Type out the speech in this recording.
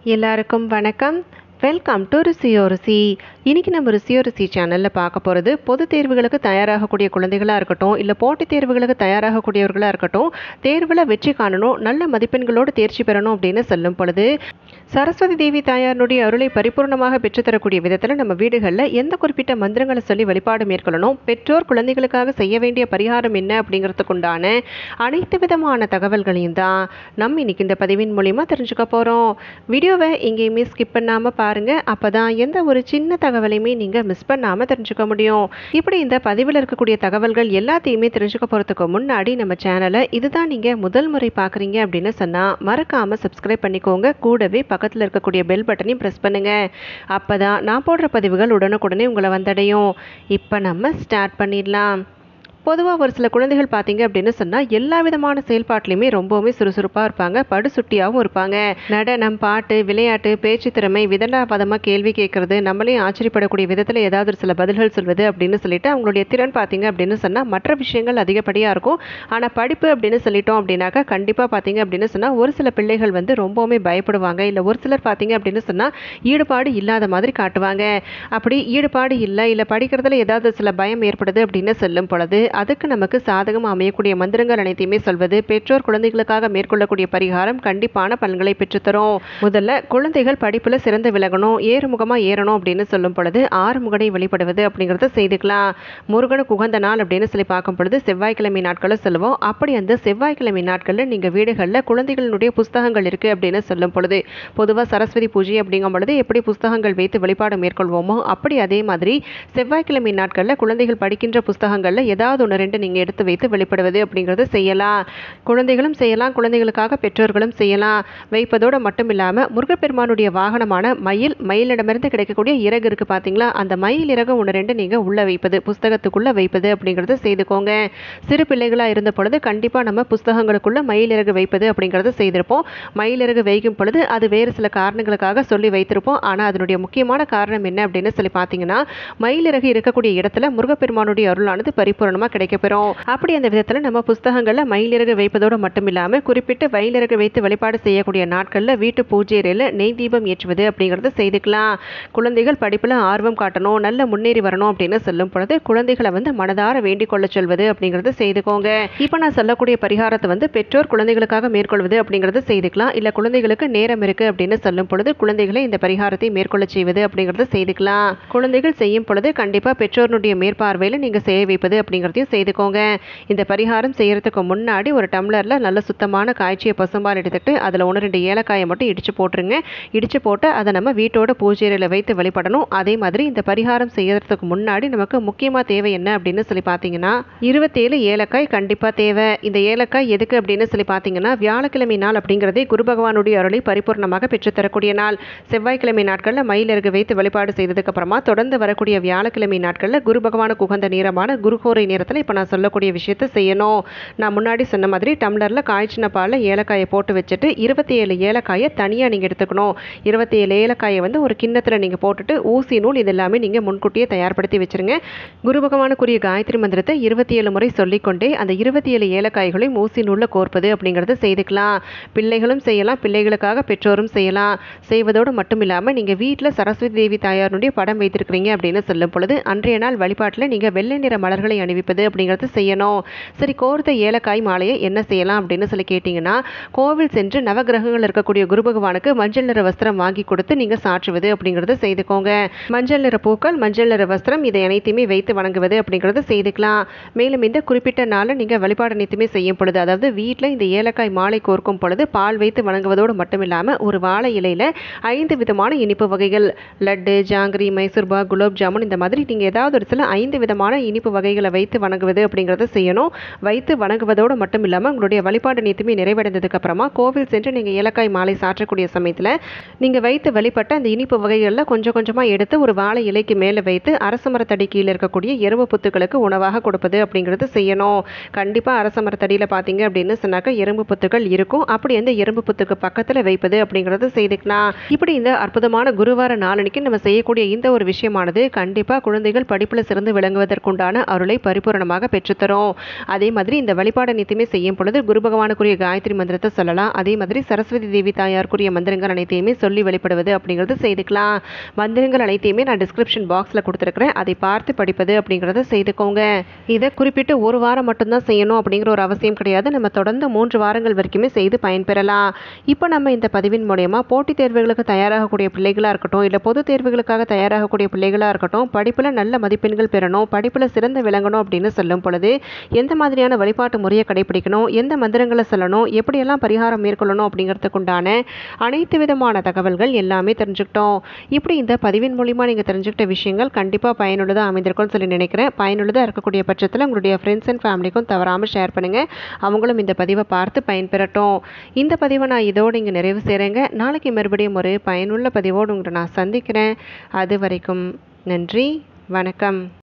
எல்லாருக்கும் வணக்கம் welcome to ருசியோ ருசி இன்னைக்கு நம்ம ருசியோ ருசி சேனலில் பார்க்க போகிறது பொது தேர்வுகளுக்கு தயாராகக்கூடிய குழந்தைகளாக இருக்கட்டும் இல்லை போட்டித் தேர்வுகளுக்கு தயாராகக்கூடியவர்களாக இருக்கட்டும் தேர்வில் வெற்றி காணணும் நல்ல மதிப்பெண்களோடு தேர்ச்சி பெறணும் அப்படின்னு சொல்லும் பொழுது சரஸ்வதி தேவி தாயாருடைய அருளை பரிபூர்ணமாக பெற்றுத்தரக்கூடிய விதத்தில் நம்ம வீடுகளில் எந்த குறிப்பிட்ட மந்திரங்களை சொல்லி வழிபாடு மேற்கொள்ளணும் பெற்றோர் குழந்தைகளுக்காக செய்ய வேண்டிய பரிகாரம் என்ன அப்படிங்கிறதுக்குண்டான அனைத்து விதமான தகவல்களையும் தான் நம்ம இன்னைக்கு இந்த பதிவின் மூலிமா தெரிஞ்சுக்க போகிறோம் வீடியோவை எங்கேயுமே ஸ்கிப் பண்ணாமல் பாருங்கள் அப்போ தான் எந்த ஒரு சின்ன தகவலையுமே நீங்கள் மிஸ் பண்ணாமல் தெரிஞ்சுக்க முடியும் இப்படி இந்த பதிவில் இருக்கக்கூடிய தகவல்கள் எல்லாத்தையுமே தெரிஞ்சுக்க போகிறதுக்கு முன்னாடி நம்ம சேனலை இதுதான் நீங்கள் முதல் முறை பார்க்குறீங்க அப்படின்னு சொன்னால் மறக்காமல் சப்ஸ்கிரைப் பண்ணிக்கோங்க கூடவே பக்கத்தில் இருக்கக்கூடிய பெல் பட்டனையும் ப்ரெஸ் பண்ணுங்கள் அப்போ தான் நான் போடுற பதிவுகள் உடனுக்குடனே உங்களை வந்தடையும் இப்போ நம்ம ஸ்டார்ட் பண்ணிடலாம் பொதுவாக ஒரு சில குழந்தைகள் பார்த்தீங்க அப்படின்னு சொன்னால் எல்லா விதமான செயல்பாட்டிலையுமே ரொம்பவுமே சுறுசுறுப்பாக இருப்பாங்க படுசுட்டியாகவும் இருப்பாங்க நடனம் பாட்டு விளையாட்டு பேச்சு திறமை விதண்டாபதமாக கேள்வி கேட்கறது நம்மளையும் ஆச்சரியப்படக்கூடிய விதத்தில் ஏதாவது ஒரு சில பதில்கள் சொல்வது அப்படின்னு சொல்லிட்டு அவங்களுடைய திறன் பார்த்தீங்க அப்படின்னு சொன்னால் மற்ற விஷயங்கள் அதிகப்படியாக இருக்கும் ஆனால் படிப்பு அப்படின்னு சொல்லிட்டோம் அப்படின்னாக்கா கண்டிப்பாக பார்த்தீங்க அப்படின்னு சொன்னால் ஒரு சில பிள்ளைகள் வந்து ரொம்பவுமே பயப்படுவாங்க இல்லை ஒரு சிலர் பார்த்தீங்க அப்படின்னு சொன்னால் ஈடுபாடு இல்லாத மாதிரி காட்டுவாங்க அப்படி ஈடுபாடு இல்லை இல்லை படிக்கிறதுல ஏதாவது சில பயம் ஏற்படுது அப்படின்னு சொல்லும் பொழுது அதுக்கு நமக்கு சாதகம் அமையக்கூடிய மந்திரங்கள் அனைத்தையுமே சொல்வது பெற்றோர் குழந்தைகளுக்காக மேற்கொள்ளக்கூடிய பரிகாரம் கண்டிப்பான பலன்களை பெற்றுத்தரும் முதல்ல குழந்தைகள் படிப்பில் சிறந்து விலகணும் ஏறுமுகமாக ஏறணும் அப்படின்னு சொல்லும் பொழுது ஆறுமுகனை வழிபடுவது அப்படிங்கிறத செய்துக்கலாம் முருகனுக்கு உகந்த நாள் அப்படின்னு சொல்லி பார்க்கும் பொழுது செவ்வாய்க்கிழமை நாட்களை சொல்லுவோம் அப்படி அந்த செவ்வாய்க்கிழமை நாட்களில் நீங்கள் வீடுகளில் குழந்தைகளுடைய புஸ்தகங்கள் இருக்குது அப்படின்னு சொல்லும் பொழுது பொதுவாக சரஸ்வதி பூஜை அப்படிங்கும் பொழுது எப்படி புஸ்தகங்கள் வைத்து வழிபாடு மேற்கொள்வோமோ அப்படி அதே மாதிரி செவ்வாய்க்கிழமை நாட்களில் குழந்தைகள் படிக்கின்ற புஸ்தகங்களில் ஏதாவது ஒன்று ரெண்டு நீங்கள் எடுத்து வைத்து வெளிப்படுவது அப்படிங்கிறது செய்யலாம் குழந்தைகளும் செய்யலாம் குழந்தைகளுக்காக பெற்றோர்களும் செய்யலாம் வைப்பதோடு மட்டும் இல்லாமல் முருகப்பெருமானுடைய வாகனமான மயில் மயிலிடமிருந்து கிடைக்கக்கூடிய இறகு இருக்குது பார்த்தீங்களா அந்த மயில் இறகு ஒன்று ரெண்டு நீங்கள் உள்ளே வைப்பது புஸ்தகத்துக்குள்ளே வைப்பது அப்படிங்கிறத செய்துக்கோங்க சிறு பிள்ளைகளாக இருந்த பொழுது கண்டிப்பாக நம்ம புஸ்தகங்களுக்குள்ளே மயில் இறகு வைப்பது அப்படிங்கிறத செய்திருப்போம் மயில் இறகு வைக்கும் பொழுது அது வேறு சில காரணங்களுக்காக சொல்லி வைத்திருப்போம் ஆனால் அதனுடைய முக்கியமான காரணம் என்ன அப்படின்னு சொல்லி பார்த்தீங்கன்னா மயிலிறகு இருக்கக்கூடிய இடத்துல முருகப்பெருமானுடைய அருளானது பரிபூரணமாக கிடைக்கப்பெறும் அப்படி அந்த விதத்தில் நம்ம புஸ்தகங்களில் மயிலிறகு வைப்பதோடு மட்டும் இல்லாமல் குறிப்பிட்டு மயிலிறகு வைத்து வழிபாடு செய்யக்கூடிய நாட்களில் வீட்டு பூஜையில் நெய் தீபம் ஏற்றுவது அப்படிங்கிறத செய்துக்கலாம் குழந்தைகள் படிப்பில் ஆர்வம் காட்டணும் நல்ல முன்னேறி வரணும் அப்படின்னு சொல்லும் பொழுது குழந்தைகளை வந்து மனதார வேண்டிக் கொள்ள சொல்வது அப்படிங்கிறத செய்துக்கோங்க இப்போ நான் சொல்லக்கூடிய பரிகாரத்தை வந்து பெற்றோர் குழந்தைகளுக்காக மேற்கொள்வது அப்படிங்கிறத செய்துக்கலாம் இல்லை குழந்தைகளுக்கு நேரம் இருக்குது அப்படின்னு சொல்லும் பொழுது குழந்தைகளை இந்த பரிகாரத்தை மேற்கொள்ள செய்வது அப்படிங்கிறத செய்துக்கலாம் குழந்தைகள் செய்யும் பொழுது கண்டிப்பாக பெற்றோருடைய மேற்பார்வையில் நீங்கள் செய்ய வைப்பது அப்படிங்கிறதையும் செய்துக்கோங்க இந்த பரிகாரம் செய்யறதுக்கு முன்னாடி ஒரு டம்ளரில் நல்ல சுத்தமான காய்ச்சிய பசும்பால் எடுத்துக்கிட்டு அதில் ஒன்று ரெண்டு ஏலக்காயை மட்டும் இடித்து போட்டுருங்க இடித்து போட்டு அதை நம்ம வீட்டோட பூஜையில் வைத்து வழிபடணும் அதே மாதிரி இந்த பரிகாரம் செய்யறதுக்கு முன்னாடி நமக்கு முக்கியமாக தேவை என்ன அப்படின்னு சொல்லி பார்த்தீங்கன்னா இருபத்தேழு ஏலக்காய் கண்டிப்பாக தேவை இந்த ஏலக்காய் எதுக்கு அப்படின்னு சொல்லி பார்த்தீங்கன்னா வியாழக்கிழமை நாள் அப்படிங்கிறதே குரு பகவானுடைய அருளை பரிபூர்ணமாக பெற்றுத்தரக்கூடிய நாள் செவ்வாய்க்கிழமை நாட்களில் மயிலிறகு வைத்து வழிபாடு செய்ததுக்கு அப்புறமா தொடர்ந்து வரக்கூடிய வியாழக்கிழமை நாட்களில் குரு பகவானுக்கு உகந்த நேரமான குருகோரை நேரத்தில் இப்போ நான் சொல்லக்கூடிய விஷயத்தை செய்யணும் நான் முன்னாடி சொன்ன மாதிரி டம்ளரில் காய்ச்சின பாலில் ஏலக்காயை போட்டு வச்சுட்டு இருபத்தி ஏழு ஏலக்காயை தனியாக நீங்கள் எடுத்துக்கணும் இருபத்தி ஏழு ஏலக்காயை வந்து ஒரு கிண்ணத்தில் நீங்கள் போட்டுட்டு ஊசி நூல் இது எல்லாமே நீங்கள் முன்கூட்டியே தயார்படுத்தி வச்சுருங்க குரு பகவானுக்குரிய காயத்ரி மந்திரத்தை இருபத்தி ஏழு முறை சொல்லிக்கொண்டே அந்த இருபத்தி ஏழு ஏலக்காய்களையும் ஊசி நூலில் கோர்ப்பது அப்படிங்கிறத செய்துக்கலாம் பிள்ளைகளும் செய்யலாம் பிள்ளைகளுக்காக பெற்றோரும் செய்யலாம் செய்வதோடு மட்டும் இல்லாமல் நீங்கள் வீட்டில் சரஸ்வதி தேவி தாயாருடைய படம் வைத்திருக்கிறீங்க அப்படின்னு சொல்லும் பொழுது அன்றைய நாள் வழிபாட்டில் நீங்கள் வெள்ளை நிற மலர்களை அணிவிப்பது அப்படிங்கிறது செய்யணும் சரி கோர்த்த ஏலக்காய் மாலையை என்ன செய்யலாம் அப்படின்னு சொல்லி கேட்டிங்கன்னா கோவில் சென்று நவகிரகங்கள் இருக்கக்கூடிய குரு பகவானுக்கு மஞ்சள் நிற வஸ்திரம் வாங்கி கொடுத்து நீங்கள் சாற்றுவது அப்படிங்கிறத செய்துக்கோங்க மஞ்சள் நிற பூக்கள் மஞ்சள் நிற வஸ்திரம் இதை அனைத்தையுமே வைத்து வணங்குவது அப்படிங்கிறத செய்துக்கலாம் மேலும் இந்த குறிப்பிட்ட நாளில் நீங்கள் வழிபாடு அனைத்துமே செய்யும் பொழுது அதாவது வீட்டில் இந்த ஏலக்காய் மாலை கோர்க்கும் பொழுது பால் வைத்து வணங்குவதோடு மட்டும் இல்லாமல் ஒரு வாழை இலையில் ஐந்து விதமான இனிப்பு வகைகள் லட்டு ஜாங்கிரி மைசூர்பா குலோப் ஜாமுன் இந்த மாதிரி நீங்கள் ஏதாவது ஒரு சில ஐந்து விதமான இனிப்பு வகைகளை வைத்து வணங்குவது அப்படிங்கிறத செய்யணும் வைத்து வணங்குவதோடு மட்டும் இல்லாமல் உங்களுடைய வழிபாடு நீத்துமே நிறைவடைந்ததுக்கு அப்புறமா கோவில் சென்று நீங்கள் ஏலக்காய் மாலை சாற்றக்கூடிய சமயத்தில் நீங்கள் வைத்து வழிபட்ட அந்த இனிப்பு வகைகளில் கொஞ்சம் கொஞ்சமாக எடுத்து ஒரு வாழை இலைக்கு மேலே வைத்து அரச மரத்தடி கீழே இருக்கக்கூடிய எறும்பு புத்துக்களுக்கு உணவாக கொடுப்பது அப்படிங்கிறது செய்யணும் கண்டிப்பாக அரச மரத்தடியில் பார்த்தீங்க அப்படின்னு சொன்னாக்கா எறும்பு புத்துக்கள் இருக்கும் அப்படி அந்த எறும்பு புத்துக்கு பக்கத்தில் வைப்பது அப்படிங்கிறது செய்துக்கலாம் இப்படி இந்த அற்புதமான குருவார நாளனைக்கு நம்ம செய்யக்கூடிய இந்த ஒரு விஷயமானது கண்டிப்பாக குழந்தைகள் படிப்பில் சிறந்து விளங்குவதற்குண்டான அருளை பரிபூரண பரிபூரணமாக பெற்றுத்தரும் அதே மாதிரி இந்த வழிபாடு அனைத்தையுமே செய்யும் பொழுது குரு பகவானுக்குரிய காயத்ரி மந்திரத்தை சொல்லலாம் அதே மாதிரி சரஸ்வதி தேவி தாயாருக்குரிய மந்திரங்கள் அனைத்தையுமே சொல்லி வெளிப்படுவது அப்படிங்கிறது செய்துக்கலாம் மந்திரங்கள் அனைத்தையுமே நான் டிஸ்கிரிப்ஷன் பாக்ஸில் கொடுத்துருக்குறேன் அதை பார்த்து படிப்பது அப்படிங்கிறத செய்துக்கோங்க இதை குறிப்பிட்டு ஒரு வாரம் மட்டும்தான் செய்யணும் அப்படிங்கிற ஒரு அவசியம் கிடையாது நம்ம தொடர்ந்து மூன்று வாரங்கள் வரைக்குமே செய்து பயன்பெறலாம் இப்போ நம்ம இந்த பதிவின் மூலயமா போட்டித் தேர்வுகளுக்கு தயாராகக்கூடிய பிள்ளைகளாக இருக்கட்டும் இல்லை பொது தேர்வுகளுக்காக தயாராகக்கூடிய பிள்ளைகளாக இருக்கட்டும் படிப்பில் நல்ல மதிப்பெண்கள் பெறணும் படிப்பில் சிறந்து விளங்கணும் அப்படின்னு சொல்லும் பொழுது எந்த மாதிரியான வழிபாட்டு முறையை கடைபிடிக்கணும் எந்த மந்திரங்களை சொல்லணும் எப்படியெல்லாம் பரிகாரம் மேற்கொள்ளணும் அப்படிங்கிறதுக்குண்டான அனைத்து விதமான தகவல்கள் எல்லாமே தெரிஞ்சுக்கிட்டோம் இப்படி இந்த பதிவின் மூலிமா நீங்கள் தெரிஞ்சுக்கிட்ட விஷயங்கள் கண்டிப்பாக பயனுள்ளதாக அமைந்திருக்கும்னு சொல்லி நினைக்கிறேன் பயனுள்ளதாக இருக்கக்கூடிய பட்சத்தில் உங்களுடைய ஃப்ரெண்ட்ஸ் அண்ட் ஃபேமிலிக்கும் தவறாமல் ஷேர் பண்ணுங்கள் அவங்களும் இந்த பதிவை பார்த்து பயன்பெறட்டும் இந்த பதிவை நான் இதோடு இங்கே நிறைவு செய்கிறேங்க நாளைக்கு மறுபடியும் ஒரு பயனுள்ள பதிவோடு உங்களை நான் சந்திக்கிறேன் அது வரைக்கும் நன்றி வணக்கம்